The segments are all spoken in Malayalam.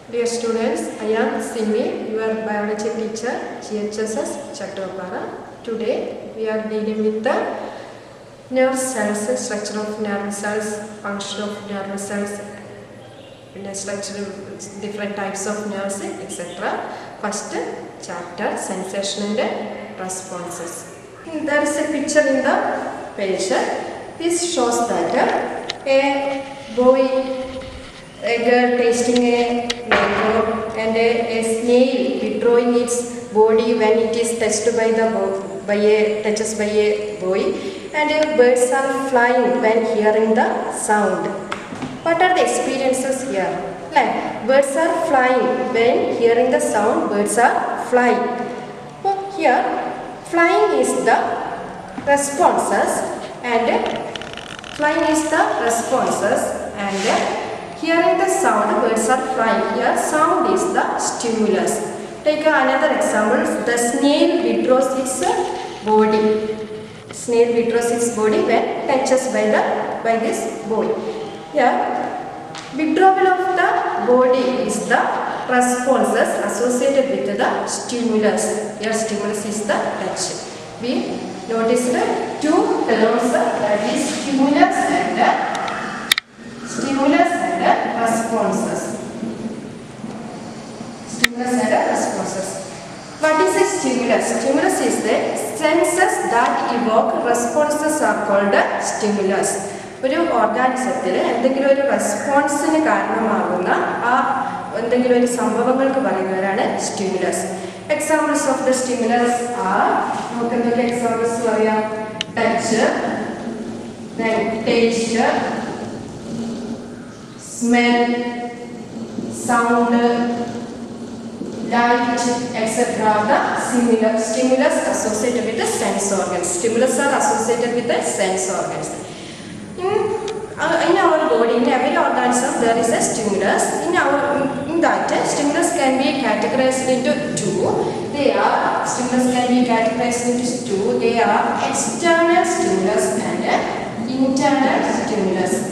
Dear students, I am Simi, your biology teacher, GHSS Chattopara. Today we are dealing with the nerve cells, structure of nerve cells, function of nerve cells, പിന്നെ structure, different types of nerves, etc. First chapter, sensation and responses. There is a picture in the page. This shows that a boy a girl tasting a mango and a, a snail withdrawing its body when it is touched by the bo- by a touches by a boy and uh, birds are flying when hearing the sound what are the experiences here like birds are flying when hearing the sound birds are flying so here flying is the responses and flying is the responses and hearing the sound birds are flying here sound is the stimulus take another example the snail withdraws its body snail withdraws its body when touches by the by this boy here withdrawal of the body is the responses associated with the stimulus here stimulus is the touch we noticed two terms that is stimulus and stimulus and responses. Stimulus and responses. What is a stimulus? Stimulus is the senses that evoke responses are called stimulus. ഒരു ഓർഗാനിസത്തിൽ എന്തെങ്കിലും ഒരു റെസ്പോൺസിന് കാരണമാകുന്ന ആ എന്തെങ്കിലും ഒരു സംഭവങ്ങൾക്ക് പറയുന്നവരാണ് stimulus examples of the stimulus ആ നമുക്ക് എന്തൊക്കെ എക്സാമ്പിൾസ് പറയാം touch taste smell, sound, light, etc. are the similar stimulus associated with the sense organs. Stimulus are associated with the sense organs. In, uh, in our body, in every organism, there is a stimulus. In our in that, stimulus can be categorized into two. They are stimulus can be categorized into two. They are external stimulus and internal stimulus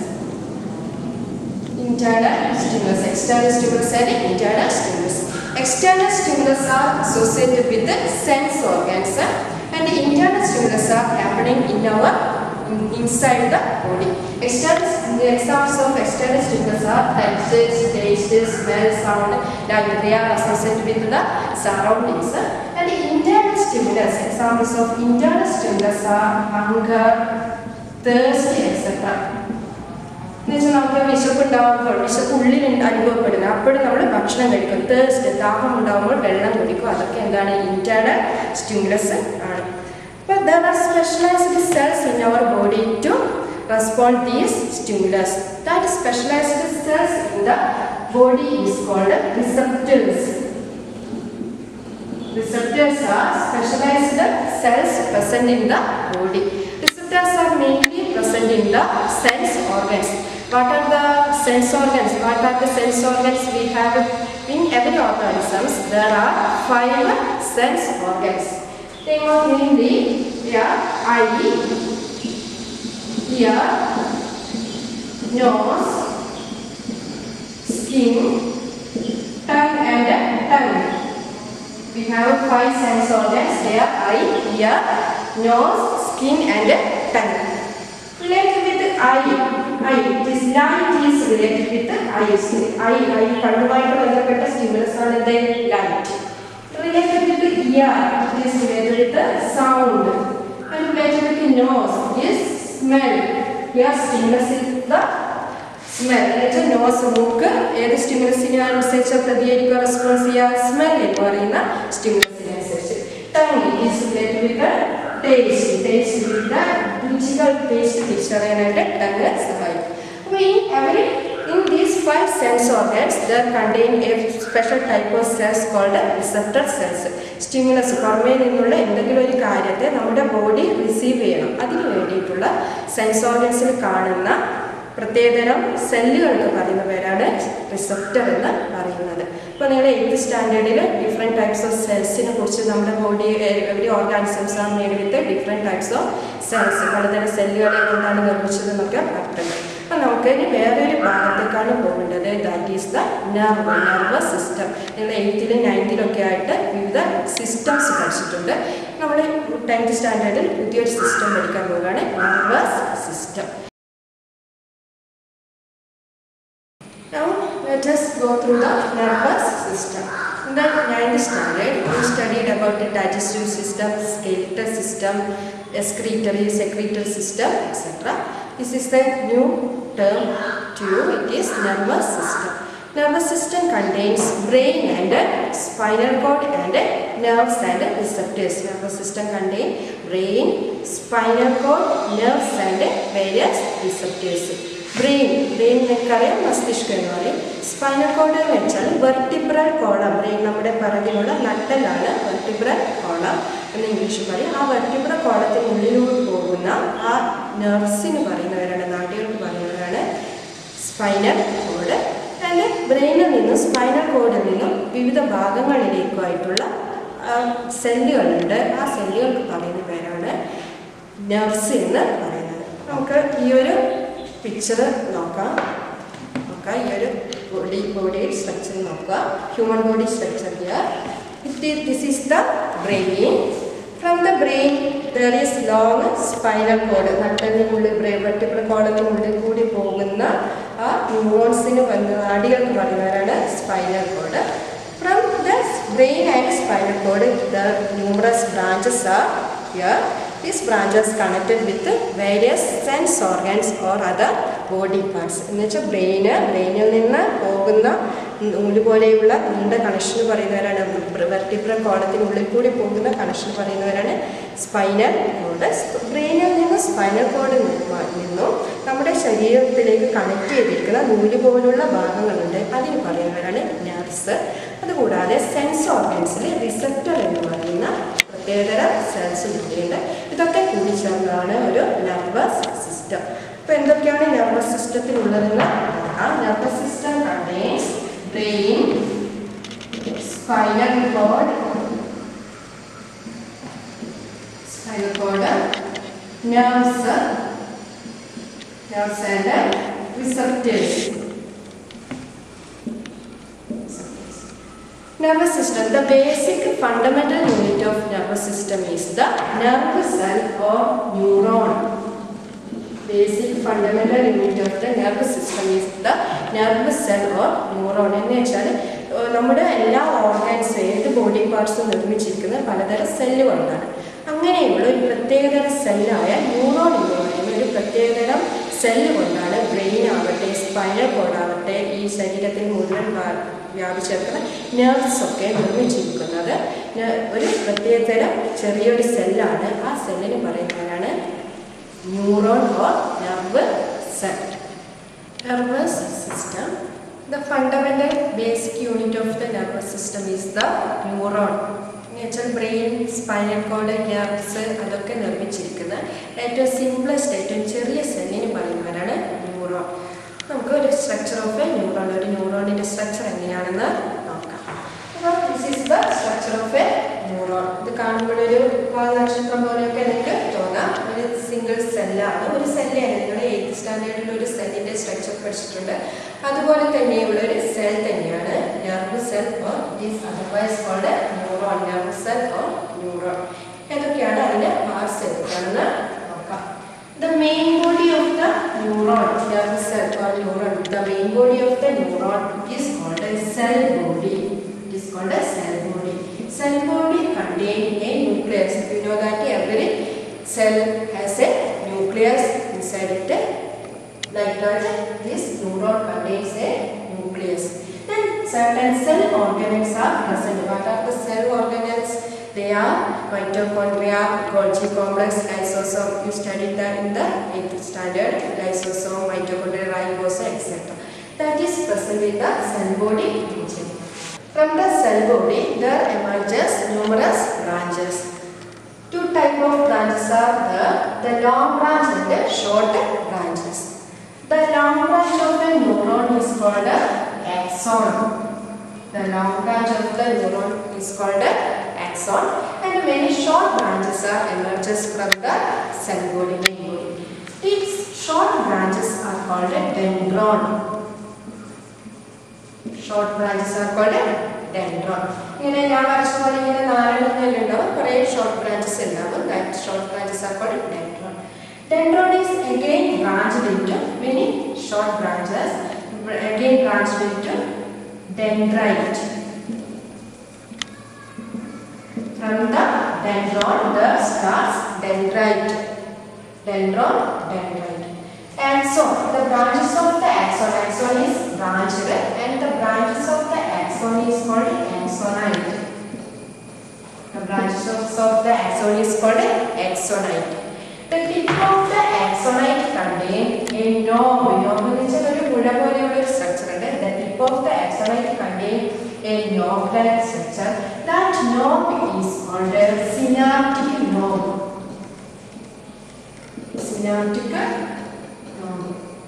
internal stimulus, external stimulus and internal stimulus. External stimulus are associated with the sense organs uh, and the internal stimulus are happening in our in- inside the body. External the examples of external stimulus are touches, tastes, smell, sound, that they are associated with the surroundings. uh, And the internal stimulus, examples of internal stimulus are hunger, thirst, etc. എന്നുവെച്ചാൽ നമുക്ക് വിശപ്പ് ഉണ്ടാകുമ്പോൾ വിശപ്പ് ഉള്ളിൽ അനുഭവപ്പെടുന്നത് അപ്പോഴും നമ്മൾ ഭക്ഷണം കഴിക്കും തേഴ്സ്റ്റ് ദാഹം ഉണ്ടാകുമ്പോൾ വെള്ളം കുടിക്കും അതൊക്കെ എന്താണ് ഇന്റേണൽ സ്റ്റിമുലസ് ആണ് അപ്പോൾ there are specialised cells in our body to respond these stimulus that specialised cells in the body is called receptors Receptors are specialized cells present in the body. Receptors are mainly present in the sense organs. What are the sense organs? What are the sense organs we have in every organisms? There are five sense organs. They are mainly ear, eye, ear, nose, skin, tongue and tongue. We have five sense organs. They are eye, ear, nose, skin and tongue. Related with eye, eye. This light is related with the eyes. Eye, eye കണ്ണുമായിട്ട് ബന്ധപ്പെട്ട സ്റ്റിമുലസ് ആണ് എന്ത് light Related with the ear, it is related with the sound. And related with the nose is smell. Here stimulus is the smell എന്നുവെച്ചാൽ നോസ് മൂക്ക് ഏത് സ്റ്റിമുലസിനെ അനുസരിച്ച് പ്രതികരിക്കുക റെസ്പോൺസ് ചെയ്യുക സ്മെൽ എന്ന് പറയുന്ന സ്റ്റിമുലസിനെ അനുസരിച്ച് tongue is related with taste taste with രുചികൾ ടേസ്റ്റ് തിരിച്ചറിയാനായിട്ട് ടങ് സഹായിക്കും അപ്പോൾ ഈ every in these five sense organs there contain a special type of cells called receptor cells stimulus പുറമേ നിന്നുള്ള എന്തെങ്കിലും ഒരു കാര്യത്തെ നമ്മുടെ ബോഡി റിസീവ് ചെയ്യണം അതിന് വേണ്ടിയിട്ടുള്ള സെൻസ് ഓർഗൻസിൽ കാണുന്ന പ്രത്യേകതരം സെല്ലുകൾക്ക് പറയുന്ന പേരാണ് റിസപ്റ്റർ എന്ന് പറയുന്നത് ഇപ്പോൾ നിങ്ങൾ എയ്ത്ത് സ്റ്റാൻഡേർഡിൽ ഡിഫറെൻറ്റ് ടൈപ്സ് ഓഫ് സെൽസിനെ കുറിച്ച് നമ്മുടെ body every organisms are made with different types of cells പലതരം സെല്ലുകളെ കൊണ്ടാണ് നിർമ്മിച്ചതെന്നൊക്കെ പറഞ്ഞിട്ടുണ്ട് അപ്പോൾ അപ്പം നമുക്ക് ഇനി വേറൊരു ഭാഗത്തേക്കാണ് പോകേണ്ടത് that is the nerve nervous system നിങ്ങൾ എയ്ത്തിലും നയൻത്തിലും ഒക്കെ ആയിട്ട് വിവിധ സിസ്റ്റംസ് പഠിച്ചിട്ടുണ്ട് നമ്മൾ ടെൻത്ത് സ്റ്റാൻഡേർഡിൽ പുതിയൊരു സിസ്റ്റം പഠിക്കാൻ പോവുകയാണ് nervous system Now let us go through the nervous system. In the ninth standard, we studied about the digestive system, skeletal system, excretory, secretory system, etc. This is the new term to you. It is nervous system. Nervous system contains brain and spinal cord and nerves and receptors. Nervous system contains brain, spinal cord, nerves and various receptors. Brain brain നിങ്ങൾക്കറിയാം മസ്തിഷ്കം എന്ന് പറയും സ്പൈനൽ കോഡ് എന്ന് വെച്ചാൽ വെർട്ടിബ്രൽ കോളം ബ്രെയിൻ നമ്മുടെ പിറകിലുള്ള നട്ടലാണ് വെർട്ടിബ്രൽ കോളം എന്ന് ഇംഗ്ലീഷിൽ പറയും ആ വെർട്ടിബ്രൽ കോളത്തിനുള്ളിലൂടെ പോകുന്ന ആ നെർവ്സിന് പറയുന്നവരാണ് നാടികൾക്ക് പറയുന്നവരാണ് സ്പൈനൽ കോഡ് ആൻഡ് ബ്രെയിനിൽ നിന്നും സ്പൈനൽ കോഡിൽ നിന്നും വിവിധ ഭാഗങ്ങളിലേക്കുമായിട്ടുള്ള സെല്ലുകളുണ്ട് ആ സെല്ലുകൾക്ക് പറയുന്ന പേരാണ് നെർവ്സ് എന്ന് പറയുന്നത് നമുക്ക് ഈ ഒരു പിക്ചർ നോക്കാം നോക്കാം ഈ ഒരു ബോഡി ബോഡി സ്ട്രക്ചർ നോക്കുക human body structure here this is the brain from the brain there is long spinal cord നട്ടലിനുള്ളിൽ ബ്രെയിൻ വെട്ടിപ്പിൾ കോളത്തിനുള്ളിൽ കൂടി പോകുന്ന ആ ന്യൂറോൺസിന് വന്ന നാടികൾക്ക് പറയുന്നവരാണ് spinal cord from the brain and spinal cord the numerous branches are here These branches connected with various sense organs or other body parts. എന്ന് വെച്ചാൽ ബ്രെയിന് ബ്രെയിനിൽ നിന്ന് പോകുന്ന നൂല് പോലെയുള്ള നീണ്ട കണക്ഷൻ പറയുന്നവരാണ് വെർട്ടിബ്ര കോളത്തിനുള്ളിൽ കൂടി പോകുന്ന കണക്ഷൻ പറയുന്നവരാണ് സ്പൈനൽ കോഡ് ബ്രെയിനിൽ നിന്ന് സ്പൈനൽ കോഡിൽ നിന്നും നമ്മുടെ ശരീരത്തിലേക്ക് കണക്ട് ചെയ്തിരിക്കുന്ന നൂല് പോലുള്ള ഭാഗങ്ങളുണ്ട് അതിന് പറയുന്നവരാണ് നർവ്സ് അതുകൂടാതെ സെൻസ് ഓർഗൻസിൽ റിസപ്റ്റർ എന്ന് പറയുന്ന പ്രത്യേകതര സെൽസ് കൂടിയുണ്ട് ഇതൊക്കെ കൂടി ചേർന്നതാണ് ഒരു നെർവസ് സിസ്റ്റം അപ്പോൾ എന്തൊക്കെയാണ് നെർവസ് സിസ്റ്റത്തിനുള്ളതെന്ന് നോക്കാം nervous system contains brain spinal cord spinal cord nerves nerves and receptors Nervous system. The basic fundamental unit of nervous system is the nerve cell or neuron. Basic fundamental unit of the nervous system is the nerve cell or neuron. എന്ന് വെച്ചാൽ നമ്മുടെ എല്ലാ ഓർഗൻസും ഏത് ബോഡി പാർട്സും നിർമ്മിച്ചിരിക്കുന്നത് പലതരം സെല്ലുകൊണ്ടാണ് അങ്ങനെയുള്ള ഒരു പ്രത്യേകതര സെല്ലായ ന്യൂറോൺ എന്ന് പറയുന്ന ഒരു പ്രത്യേകതരം സെല്ല് കൊണ്ടാണ് ബ്രെയിൻ ആവട്ടെ സ്പൈനൽ കോഡ് ആവട്ടെ ഈ ശരീരത്തിൽ മുഴുവൻ വ്യാപിച്ചെടുക്കുന്ന നെർവ്സ് ഒക്കെ നിർമ്മിച്ചിരിക്കുന്നത് ഒരു പ്രത്യേകതരം ചെറിയൊരു സെല്ലാണ് ആ സെല്ലിന് പറയുന്നവരാണ് neuron or nerve cell nervous system the fundamental basic unit of the nervous system is the neuron എന്ന് വെച്ചാൽ ബ്രെയിൻ സ്പൈനൽ കോഡ് നെർവ്സ് അതൊക്കെ നിർമ്മിച്ചിരിക്കുന്ന ഏറ്റവും സിംപ്ലസ്റ്റ് ഏറ്റവും ചെറിയ സെല്ലിന് പറയുന്നവരാണ് ന്യൂറോൺ നമുക്ക് ഒരു സ്ട്രക്ചർ ഓഫ് എ ന്യൂറോൺ ഒരു ന്യൂറോണിൻ്റെ സ്ട്രക്ചർ എങ്ങനെയാണെന്ന് നോക്കാം അപ്പോൾ this is the structure of a neuron ഇത് കാണുമ്പോഴൊരു നക്ഷത്രം പോലെയൊക്കെ നിങ്ങൾക്ക് തോന്നാം ഒരു സിംഗിൾ സെല്ലാണ് ഒരു സെല്ലാണ് നിങ്ങൾ എയ്ത്ത് സ്റ്റാൻഡേർഡിൽ ഒരു സെല്ലിൻ്റെ സ്ട്രക്ചർ പഠിച്ചിട്ടുണ്ട് അതുപോലെ തന്നെയുള്ള ഒരു സെൽ തന്നെയാണ് nerve cell or is otherwise called neuron nerve cell or neuron ഏതൊക്കെയാണ് അതിൻ്റെ പാർട്സ് ഏതൊക്കെയാണെന്ന് നോക്കാം The main body of the neuron, nerve cell or neuron, the main body of the neuron is called a cell body. It is called a cell body. Cell body contain a nucleus. You know that every cell has a nucleus inside it. Like that, this neuron contains a nucleus. Then certain cell organelles are present. What are the cell organelles? They are mitochondria, Golgi complex, lysosome. You studied that in the 8th standard. Lysosome, mitochondria, ribosome, etc. That is present in the cell body region. From the cell body, there emerges numerous branches. Two type of branches are there, the long branch and the short branches. The long branch of the neuron is called a axon. The long branch of the neuron is called a axon and many short branches are emerges from the cell body main body. These short branches are called dendron short branches are called dendron ഇങ്ങനെ ഞാൻ വരച്ച പോലെ ഇങ്ങനെ നാലെണ്ണം ഉണ്ടാവും കുറേ ഷോർട്ട് ബ്രാഞ്ചസ് ഉണ്ടാവും that short branches are called dendron dendron is again branched into many short branches again branched into dendrite from the dendron there starts dendrite dendron dendrite and so the branches of the axon axon is branched and the branches of the axon is called axonite the branches of, of the axon is called axonite the tip of the axonite contain a knob knob എന്ന് വെച്ചാൽ ഒരു മുഴ പോലെയുള്ള ഒരു സ്ട്രക്ചർ ഉണ്ട് the tip of the axonite contain a knob like structure that knob is called a synaptic knob synaptic knob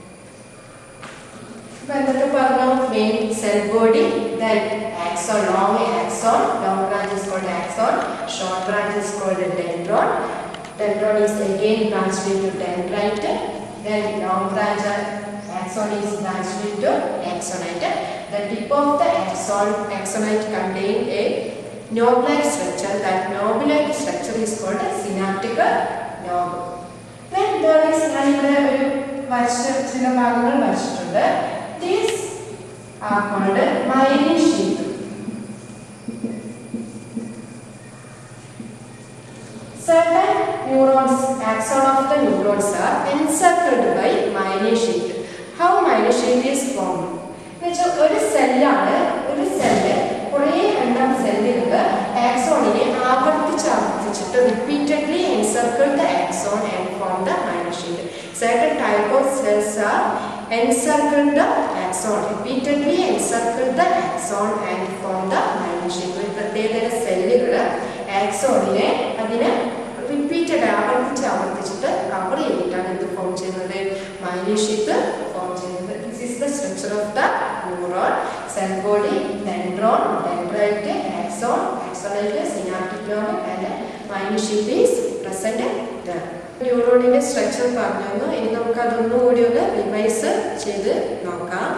ഇപ്പൊ എന്തൊക്കെ പറഞ്ഞു main cell body then axon long axon long branch is called axon short branch is called dendron dendron is again branched into dendrite then long branch axon is branched into axonite the tip of the axon axonite contain a knob-like structure that knob-like structure is called a synaptic knob then there is ഞാൻ ഇവിടെ ഒരു വരച്ച ചില ഭാഗങ്ങൾ വരച്ചിട്ടുണ്ട് these are called myelin sheath Certain neurons, axon of the neurons are encircled by myelin sheath. How myelin sheath is formed? എന്നുവെച്ചാൽ ഒരു സെല്ലാണ് ഒരു സെല്ല് കുറേ എണ്ണം സെല്ലുകൾ ആക്സോണിനെ ആവർത്തിച്ച് ആവർത്തിച്ചിട്ട് repeatedly encircle the axon and form the myelin sheath. Certain type of cells are encircle the axon, repeatedly encircle the axon and form the myelin sheath. ഒരു പ്രത്യേക സെല്ലുകൾ ആക്സോണിനെ അതിനെ റിപ്പീറ്റഡ് ആവർത്തിച്ച് ആവർത്തിച്ചിട്ട് കവർ ചെയ്തിട്ടാണ് ഇത് ഫോം ചെയ്യുന്നത് മൈനീഷ്യത്ത് ഫോം ചെയ്യുന്നത് this is the structure of the neuron cell body dendron dendrite axon axonite synaptic knob and myelin sheath is present ന്യൂറോണിന്റെ സ്ട്രക്ചർ പറഞ്ഞു ഇനി നമുക്ക് അതൊന്നും കൂടി ഒന്ന് റിവൈസ് ചെയ്ത് നോക്കാം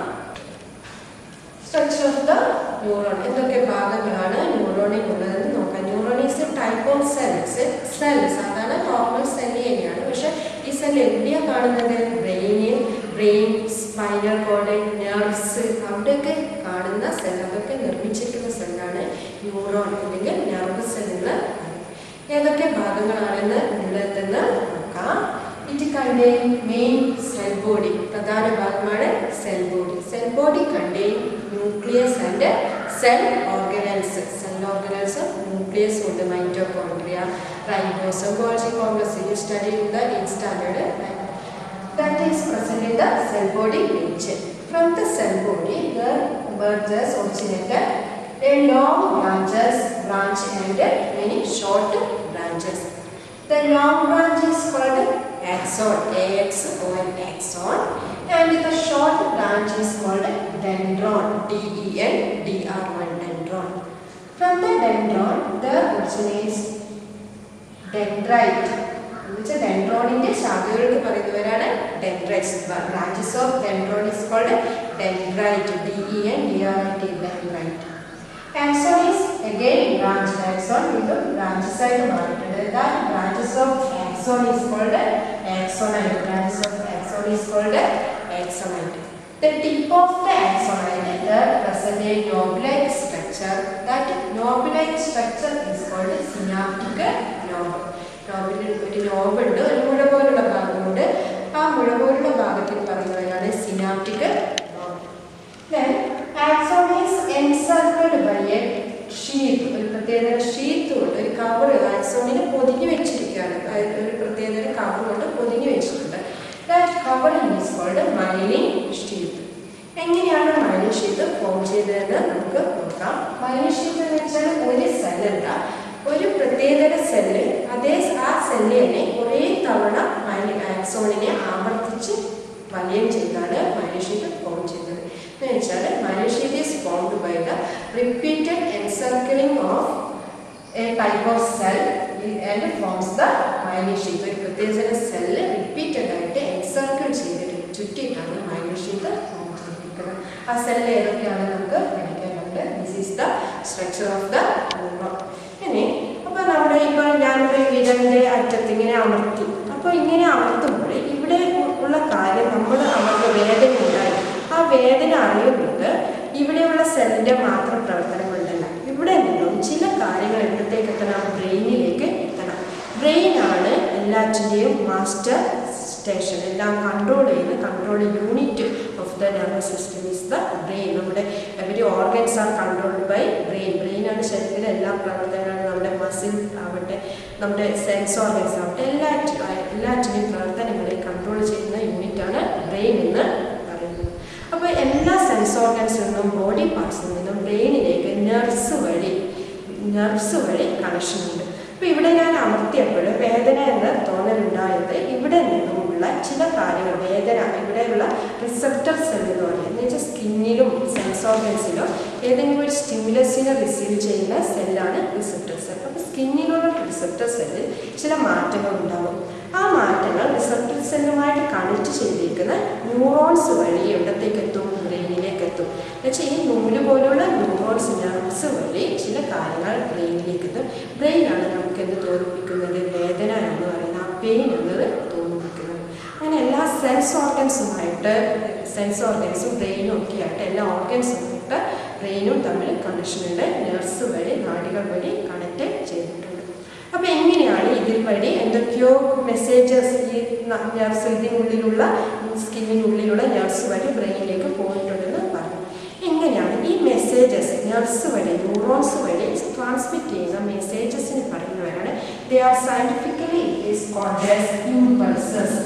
സ്ട്രക്ചർ ഓഫ് ദ ന്യൂറോൺ എന്തൊക്കെ ഭാഗങ്ങളാണ് ന്യൂറോണിൽ ഉള്ളതെന്ന് നോക്കാം neuron is a type of cells cell സാധാരണ നോർമൽ സെല്ല് തന്നെയാണ് പക്ഷെ ഈ സെൽ എവിടെയാണ് കാണുന്നത് ബ്രെയിനിൽ ബ്രെയിൻ സ്പൈനൽ കോഡ് നെർവ്സ് അവിടെയൊക്കെ കാണുന്ന സെൽ അതൊക്കെ നിർമ്മിച്ചിരിക്കുന്ന സെല്ലാണ് ന്യൂറോൺ അല്ലെങ്കിൽ നെർവ് സെല്ലുകൾ ഏതൊക്കെ ഭാഗങ്ങളാണെന്ന് ഉള്ളതെന്ന് നോക്കാം it contain main cell body പ്രധാന ഭാഗമാണ് cell body cell body contain nucleus and cell organelles cell organelles nucleus ഉണ്ട് mitochondria ribosome Golgi complex you study in the eight standard that is present in the cell body region. From the cell body, there emerges originated a long branches, branch and many short branches. The long branch is called axon, A-X-O-N, axon, and the short branch is called dendron, D-E-N-D-R-O-N, dendron. From the dendron, there originates dendrite. എന്നുവെച്ചാൽ ഡെൻഡ്രോണിന്റെ ശാഖകൾക്ക് പറയുന്നവരാണ് dendrites branches of dendron is called dendrite D E N D R I T dendrite axon is again branch axon വീണ്ടും ബ്രാഞ്ചസ് ആയിട്ട് മാറിയിട്ടുണ്ട് that branches of axon is called axonite branches of axon is called axonite The tip of the axonite there present a knob-like structure. That knob-like structure is called synaptic knob. നോബിൽ ഒരു നോബുണ്ട് ഒരു മുഴ പോലുള്ള ഭാഗമുണ്ട് ആ മുഴ പോലുള്ള ഭാഗത്തിൽ പറയുന്നവരാണ് synaptic knob then axon is encircled by a sheath ഒരു പ്രത്യേക ഷീത്ത് കൊണ്ട് ഒരു കവർ ആക്സോണിനെ പൊതിഞ്ഞു വെച്ചിരിക്കുകയാണ് അതായത് ഒരു പ്രത്യേക കവർ കൊണ്ട് പൊതിഞ്ഞു വെച്ചിട്ടുണ്ട് that covering is called myelin sheath എങ്ങനെയാണ് മൈലിൻ ഷീത്ത് ഫോം ചെയ്തതെന്ന് നമുക്ക് നോക്കാം മൈലിൻ ഷീത്ത് എന്ന് വെച്ചാൽ ഒരു സെല്ലല്ല ഒരു പ്രത്യേക സെല്ല് അതേ ആ സെല്ല് തന്നെ കുറേ തവണ ആക്സോണിനെ ആവർത്തിച്ച് വലയം ചെയ്താണ് മനുഷ്യത്ത് ഫോം ചെയ്തത് എന്ന് വെച്ചാൽ myelin sheath is formed by the repeated encircling of a type of cell and forms the myelin sheath ഒരു പ്രത്യേക സെല്ല് റിപ്പീറ്റഡ് ആയിട്ട് എൻസർക്കിൾ ചെയ്തിട്ട് ചുറ്റിയിട്ടാണ് മൈനോഷീത്ത് നിർമ്മിച്ചിരിക്കുന്നത് ആ സെല്ലിൽ ഏതൊക്കെയാണ് നമുക്ക് പഠിക്കാനുണ്ട് this is the structure of the neuron ഇനി അപ്പോൾ നമ്മുടെ ഇപ്പോൾ ഞാനൊരു വിരലിൻ്റെ അറ്റത്ത് ഇങ്ങനെ അമർത്തി അപ്പോൾ ഇങ്ങനെ അമർത്തുമ്പോൾ ഇവിടെ ഉള്ള കാര്യം നമ്മൾ അവർക്ക് വേദന ഉണ്ടായി ആ വേദന അറിയുന്നത് ഇവിടെയുള്ള സെല്ലിൻ്റെ മാത്രം പ്രവർത്തനം കൊണ്ടല്ല ഇവിടെ നിന്നും ചില കാര്യങ്ങൾ എവിടത്തേക്ക് എത്തണം ബ്രെയിനിലേക്ക് എത്തണം ബ്രെയിനാണ് എല്ലാറ്റിൻ്റെയും മാസ്റ്റർ സ്റ്റേഷൻ എല്ലാം കൺട്രോൾ ചെയ്യുന്ന control unit of the nervous system is the brain നമ്മുടെ every organs are controlled by brain ബ്രെയിനാണ് ശരീരത്തിലെ എല്ലാ പ്രവർത്തനങ്ങളും നമ്മുടെ മസിൽ ആവട്ടെ നമ്മുടെ സെൻസ് ഓർഗൻസ് ആവട്ടെ എല്ലാ എല്ലാറ്റിൻ്റെയും പ്രവർത്തനങ്ങളെ കൺട്രോൾ ചെയ്യുന്ന യൂണിറ്റാണ് ബ്രെയിൻ എന്ന് പറയുന്നത് അപ്പോൾ എല്ലാ സെൻസ് ഓർഗൻസിൽ നിന്നും ബോഡി പാർട്സിൽ നിന്നും ബ്രെയിനിലേക്ക് നെർവ്സ് വഴി നെർവ്സ് വഴി കണക്ഷൻ ഉണ്ട് അപ്പോൾ ഇവിടെ ഞാൻ അമർത്തിയപ്പോൾ വേദന എന്ന് തോന്നലുണ്ടായത് ഇവിടെ നിന്നുമുള്ള ചില കാര്യങ്ങൾ വേദന ഇവിടെയുള്ള റിസപ്റ്റർ സെൽ എന്ന് പറയുന്നത് എന്ന് വെച്ചാൽ സ്കിന്നിലും സെൻസ് ഓർഗൻസിലോ ഏതെങ്കിലും ഒരു സ്റ്റിമുലസിനെ റിസീവ് ചെയ്യുന്ന സെല്ലാണ് റിസപ്റ്റർ സെൽ അപ്പോൾ സ്കിന്നിലുള്ള റിസപ്റ്റർ സെല്ലിൽ ചില മാറ്റങ്ങൾ ഉണ്ടാകും ആ മാറ്റങ്ങൾ റിസപ്റ്റർ സെല്ലുമായിട്ട് കണക്ട് ചെയ്തിരിക്കുന്ന ന്യൂറോൺസ് വഴി എവിടത്തേക്ക് എത്തും ബ്രെയിനിലേക്ക് എത്തും എന്നുവെച്ചാൽ ഈ നൂല് പോലുള്ള ന്യൂറോൺസ് നെർവ്സ് വഴി ചില കാര്യങ്ങൾ ബ്രെയിനിലേക്ക് എത്തും ബ്രെയിനാണ് നമുക്ക് എന്ത് തോന്നിപ്പിക്കുന്നത് വേദന എന്ന് പറയുന്ന ആ പെയിൻ എന്നത് തോന്നിപ്പിക്കുന്നത് അങ്ങനെ എല്ലാ സെൻസ് ഓർഗൻസുമായിട്ട് സെൻസ് ഓർഗൻസും ബ്രെയിനും ഒക്കെ ആയിട്ട് എല്ലാ ഓർഗൻസുമായിട്ട് ബ്രെയിനും തമ്മിൽ കണക്ഷനുണ്ട് നെർവ്സ് വഴി നാടികൾ വഴി കണക്ട് ചെയ്തിട്ടുണ്ട് അപ്പോൾ എങ്ങനെയാണ് ഇതിൽ വഴി എന്തൊക്കെയോ മെസ്സേജസ് ഈ നെർവ്സ് ഇതിനുള്ളിലുള്ള സ്കിന്നിനുള്ളിലുള്ള നെർവ്സ് വഴി ബ്രെയിനിലേക്ക് പോയിട്ടുണ്ടെന്ന് പറഞ്ഞു എങ്ങനെയാണ് ഈ മെസ്സേജസ് നെർവ്സ് വഴി ന്യൂറോൺസ് വഴി ട്രാൻസ്മിറ്റ് ചെയ്യുന്ന മെസ്സേജസിന് പറയുന്നവരാണ് they are scientifically is called impulses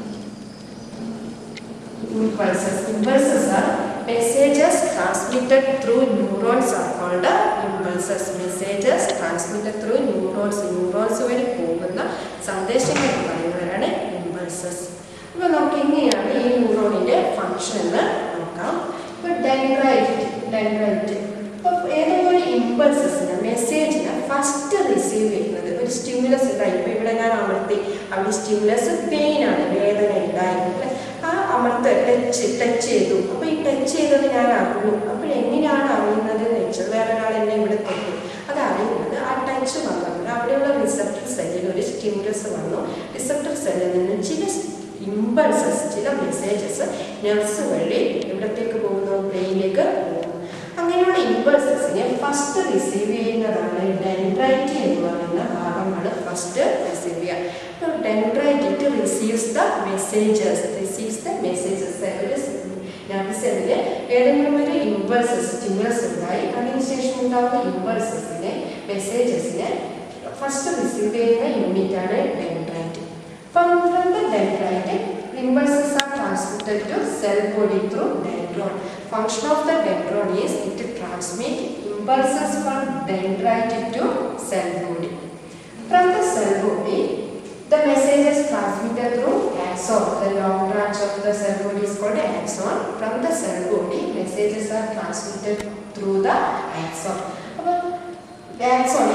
impulses. Impulses are messages transmitted through neurons are called impulses. Messages transmitted through neurons. Neurons വഴി പോകുന്ന സന്ദേശങ്ങൾ പറയുന്നവരാണ് ഇമ്പൾസസ് അപ്പോൾ നമുക്ക് എങ്ങനെയാണ് ഈ ന്യൂറോണിൻ്റെ ഫങ്ഷൻ എന്ന് നോക്കാം ഇപ്പോൾ ഡെൻഡ്രൈറ്റ് ഡെൻഡ്രൈറ്റ് അപ്പോൾ ഏതെങ്കിലും ഒരു ഇമ്പൾസസിന് മെസ്സേജിന് ഫസ്റ്റ് റിസീവ് ചെയ്യുന്നത് ഒരു സ്റ്റിമുലസ് ഉണ്ടായി ഇപ്പോൾ ഇവിടെ ഞാൻ അമർത്തി അവിടെ സ്റ്റിമുലസ് പെയിൻ ആണ് വേദന ഉണ്ടായിരുന്നത് ആ അമർത്ത് ടച്ച് ടച്ച് ചെയ്തു അപ്പോൾ ഈ ടച്ച് ചെയ്തത് ഞാൻ അറിഞ്ഞു അപ്പോൾ എങ്ങനെയാണ് അറിയുന്നത് എന്ന് വെച്ചാൽ വേറെ ഒരാൾ എന്നെ ഇവിടെ തൊട്ടു അത് അറിയുന്നത് ആ ടച്ച് വന്നപ്പോൾ അവിടെയുള്ള റിസപ്റ്റർ സെല്ലിൽ ഒരു സ്റ്റിമുലസ് വന്നു റിസപ്റ്റർ സെല്ലിൽ നിന്ന് ചില ഇമ്പൾസസ് ചില മെസ്സേജസ് നെർവ്സ് വഴി എവിടത്തേക്ക് പോകുന്നു ബ്രെയിനിലേക്ക് പോകുന്നു അങ്ങനെയുള്ള ഇമ്പൾസസിനെ ഫസ്റ്റ് റിസീവ് ചെയ്യുന്നതാണ് ഡെൻഡ്രൈറ്റ് എന്ന് പറയുന്ന ഭാഗമാണ് ഫസ്റ്റ് റിസീവ് ചെയ്യുക dendrite it receives the messages receives the messages ഒരു നർവ് സെല്ലിൽ ഏതെങ്കിലും ഒരു ഇമ്പൾസസ് സ്റ്റിമുലസ് ഉണ്ടായി അതിനുശേഷം ഉണ്ടാകുന്ന ഇമ്പൾസസിനെ മെസ്സേജസിനെ ഫസ്റ്റ് റിസീവ് ചെയ്യുന്ന യൂണിറ്റാണ് dendrite From, from the dendrite, impulses are transmitted to cell body through dendron. Function of the dendron is it transmit impulses from dendrite to cell body. From the cell body, the message is transmitted through axon. The long branch of the cell body is called axon. From the cell body, messages are transmitted through the axon. അപ്പോൾ axon,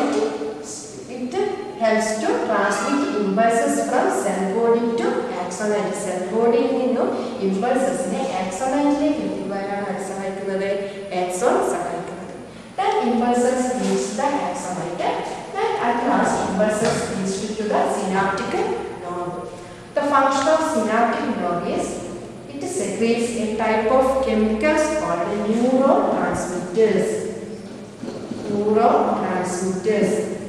it, it helps to transmit impulses from cell body to axonite. Cell body യിൽ നിന്നും impulsesനെ axonite-ലേക്ക് എത്തിക്കാനാണ് അത് സഹായിക്കുന്നത് axon സഹായിക്കുന്നത്. Then impulses reach the axonite. Then at last impulses reach to the synaptic node. The function of synaptic node is it secretes a type of chemicals called neurotransmitters. Neurotransmitters.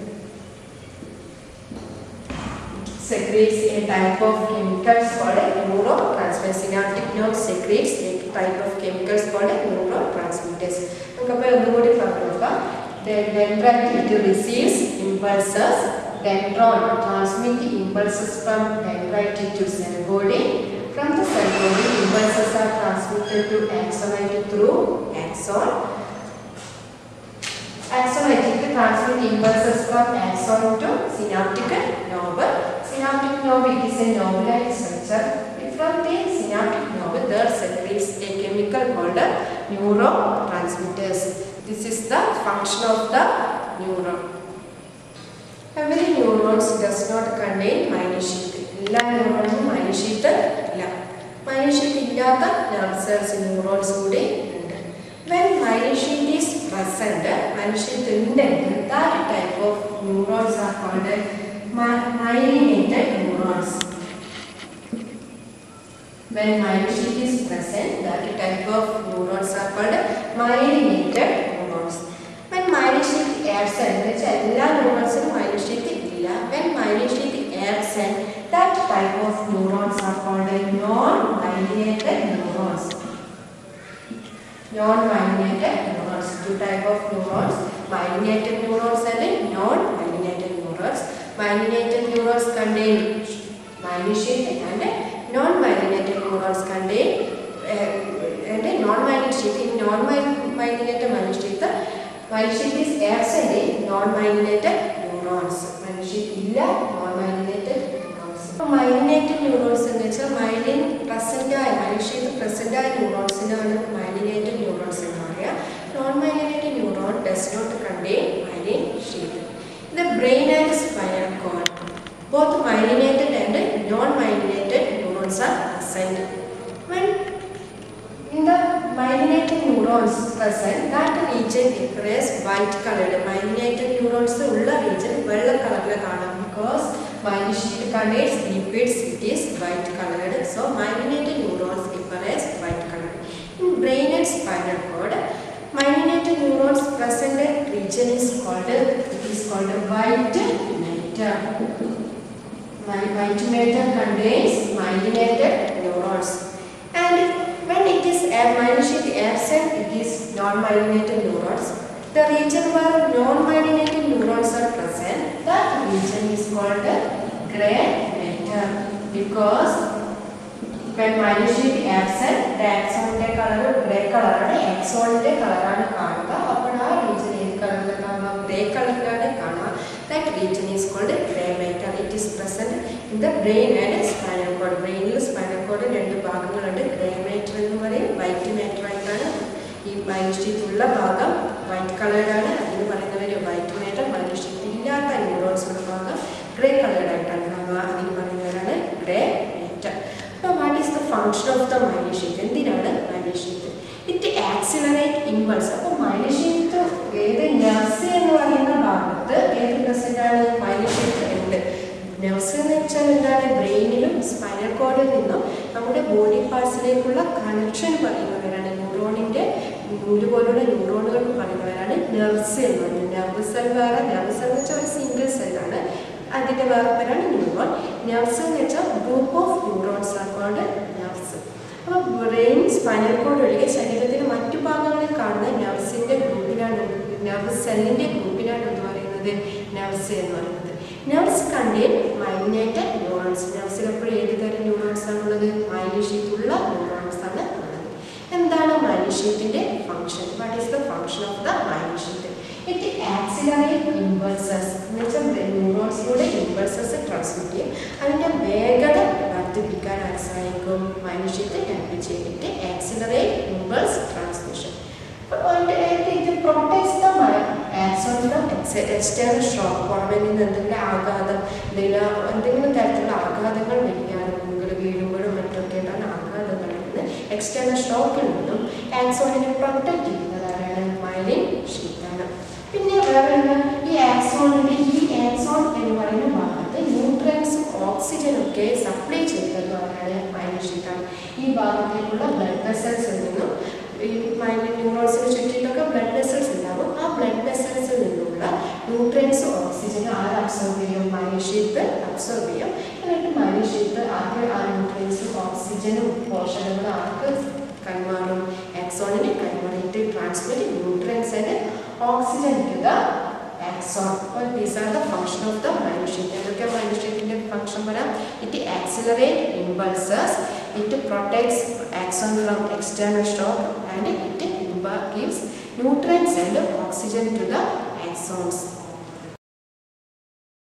secretes a type of chemicals called neurotransmitters. Synaptic nerve secretes a type of chemicals called neurotransmitters. നമുക്കപ്പോൾ ഒന്നുകൂടി പറഞ്ഞു നോക്കാം dendrite it receives impulses dendron transmit impulses from dendrite to cell body from the cell body impulses are transmitted to axonite through axon axonite it transmit impulses from axon to synaptic nerve synaptic nerve it is a nerve-like structure. From the synaptic nerve there secretes a chemical called neurotransmitters. This is the function of the neuron. Every neurons does not contain myelin sheath. എല്ലാ ന്യൂറോൺസും മൈലിൻ ഷീത്ത് ഇല്ല മൈലിൻ ഷീത്ത് ഇല്ലാത്ത നെർവ് സെൽസ് ന്യൂറോൺസ് കൂടി ഉണ്ട് when myelin sheet is present myelin sheet ഉണ്ടെങ്കിൽ that type of neurons are called myelinated neurons when myelin sheath is present, that type of neurons are called myelinated neurons. When myelin sheath absent, എന്ന് വെച്ചാൽ എല്ലാ ന്യൂറോൺസിനും myelin sheath ഇല്ല. When myelin sheath absent, that type of neurons are called non-myelinated neurons. Non-myelinated neurons. Two type of neurons, myelinated neurons and non-myelinated neurons. Myelinated neurons contain myelin sheath and non-myelinated neurons contain uh, and non-myelin sheath. In non-myelinated myelin sheath, myelin sheath is absent in non-myelinated neurons. myelin sheath ഇല്ല non-myelinated neurons. അപ്പോൾ മൈലിനേറ്റഡ് ന്യൂറോൺസ് എന്ന് വെച്ചാൽ മൈലിൻ പ്രസന്റ് ആയ മൈലിൻ ഷീറ്റ് പ്രസന്റ് ആയ ന്യൂറോൺസിനാണ് മൈലിനേറ്റഡ് ന്യൂറോൺസ് എന്ന് പറയുക non myelinated neuron does not contain myelin sheet the brain and spinal cord both myelinated and non-myelinated neurons are present. When in the myelinated neurons present, that region appears white colored. Myelinated neurons ഉള്ള region വെള്ള കളറിൽ കാണാം because myelin sheath contains lipids, it is white colored. So myelinated neurons appears white colored. In brain and spinal cord, myelinated neurons present region is called it is called white matter. My white matter contains myelinated neurons. And when it is a myelin sheath absent, it is non-myelinated neurons. The region where non-myelinated neurons are present, that region is called gray matter because when myelin sheath absent, the axonന്റെ കളർ ഗ്രേ കളറാണ് എക്സോണിന്റെ കളറാണ് കാണുക അപ്പോൾ ആ റീജൻ ഏത് കളറിൽ കാണുക ഗ്രേ കളറിലാണ് കാണുക that region is called gray matter it is present in the brain and spinal cord ബ്രെയിനിൽ സ്പൈനൽ കോഡ് രണ്ട് ഭാഗങ്ങളുണ്ട് ഗ്രേ മാറ്റർ എന്ന് പറയും വൈറ്റ് മാറ്റർ ആയിട്ടാണ് ഈ മനുഷ്യത്തുള്ള ഭാഗം വൈറ്റ് കളേർഡാണ് അതിന് പറയുന്നവർ വൈറ്റ് മാറ്റർ മനുഷ്യത്തിൽ ഇല്ലാത്ത ന്യൂറോൺസ് ഉള്ള ഭാഗം ഗ്രേ കളേർഡ് ആയിട്ടാണ് കാണുക അതിന് പറയുന്നവരാണ് ഗ്രേ മാറ്റർ അപ്പോൾ what is the function of the myelin sheet എന്തിനാണ് മൈലിഷീറ്റ് ഇറ്റ് ആക്സിലറേറ്റ് ഇമ്പൾസ് അപ്പോൾ മൈലിഷീറ്റ് ഏത് നർസ് എന്ന് പറയുന്ന ഭാഗത്ത് ഏത് പ്രസൻ്റാണ് മൈലിഷീറ്റ് ഉണ്ട് നർസ് എന്ന് വെച്ചാൽ എന്താണ് ബ്രെയിനിലും സ്പൈനൽ കോഡിൽ നിന്നും നമ്മുടെ ബോഡി പാർട്സിലേക്കുള്ള കണക്ഷൻ പറയുന്നവരാണ് ന്യൂറോണിൻ്റെ നൂല് പോലുള്ള ന്യൂറോണുകൾ പറയുന്നവരാണ് നെർവ്സ് എന്ന് പറയുന്നത് നെർവ് സെൽ വേറെ നെർവ് സെൽ എന്ന് വെച്ചാൽ ഒരു സിംഗിൾ സെല്ലാണ് അതിൻ്റെ വേറെ പേരാണ് ന്യൂറോൺ നെർവ്സ് എന്ന് വെച്ചാൽ ഗ്രൂപ്പ് ഓഫ് ന്യൂറോൺസ് ആണ് കോൾഡ് നെർവ്സ് അപ്പോൾ ബ്രെയിൻ സ്പൈനൽ കോഡ് ഒഴികെ ശരീരത്തിലെ മറ്റു ഭാഗങ്ങളിൽ കാണുന്ന നെർവ്സിൻ്റെ ഗ്രൂപ്പിനാണ് നെർവ് സെല്ലിൻ്റെ ഗ്രൂപ്പിനാണ് എന്ന് പറയുന്നത് നെർവ്സ് എന്ന് പറയുന്നത് നെർവ്സ് കണ്ടെയ്ൻ മൈലിനേറ്റഡ് ന്യൂറോൺസ് നെർവ്സിൽ എപ്പോഴും ഏത് തരം ന്യൂറോൺസ് ആണുള്ളത് മൈലിഷീറ്റുള്ള ന്യൂറോൺസ് ആണ് ഉള്ളത് എന്താണ് മൈലിഷീറ്റിൻ്റെ function what is the function of the myelin sheet it accelerate impulses എന്ന് വെച്ചാൽ ന്യൂറോൺസിലൂടെ ഇമ്പൾസസ് ട്രാൻസ്മിറ്റ് ചെയ്യും അതിൻ്റെ വേഗത വർദ്ധിപ്പിക്കാൻ അത് സഹായിക്കും മനുഷ്യത്തെ ഹെൽപ്പ് ചെയ്യും ഇറ്റ് ആക്സിലറേറ്റ് ഇമ്പൾസ് ട്രാൻസ്മിഷൻ ഇത് protects the axon from external shock പുറമെ നിന്ന് എന്തെങ്കിലും ആഘാതം എന്തെങ്കിലും എന്തെങ്കിലും തരത്തിലുള്ള ആഘാതങ്ങൾ വരികയാണ് നിങ്ങൾ വീഴുമ്പോഴും മറ്റൊക്കെ ഉണ്ടാകുന്ന ആഘാതങ്ങളിൽ നിന്ന് എക്സ്റ്റേണൽ ഷോക്കിൽ നിന്നും ആക്സോണിനെ പ്രൊട്ടക്ട് ചെയ്യുന്നത് ആരാണ് മൈലിൻ ഷീറ്റാണ് പിന്നെ വേറെ ഈ ആക്സോണിന്റെ ഈ ആക്സോൺ എന്ന് പറയുന്ന ഭാഗത്ത് ന്യൂട്രൻസ് ഓക്സിജൻ ഒക്കെ സപ്ലൈ ചെയ്യുന്നത് ആരാണ് മൈലിൻ ഷീറ്റാണ് ഈ ഭാഗത്തേക്കുള്ള ബ്ലഡ് വെസൽസിൽ നിന്നും ഈ മൈലിൻ ന്യൂറോൺസിന് ചുറ്റിയിട്ടൊക്കെ ബ്ലഡ് വെസൽസ് ഉണ്ടാവും ആ ബ്ലഡ് വെസൽസിൽ നിന്നുള്ള ന്യൂട്രിയൻസ് ഓക്സിജൻ ആര് അബ്സോർബ് ചെയ്യും മനുഷ്യത്ത് അബ്സോർബ് ചെയ്യും എന്നിട്ട് മനുഷ്യത്ത് ആദ്യം ആ ന്യൂട്രിയൻസും ഓക്സിജനും പോഷകങ്ങളും ആർക്ക് കൈമാറും ആക്സോണിന് കൈമാറിയിട്ട് transmit nutrients and oxygen to the axon. Well, these are the function of the myocyte. എന്തൊക്കെ മയോസൈറ്റിന്റെ ഫംഗ്ഷൻ പറയാം it accelerate impulses it protects axon from external shock and it gives nutrients and oxygen to the axons.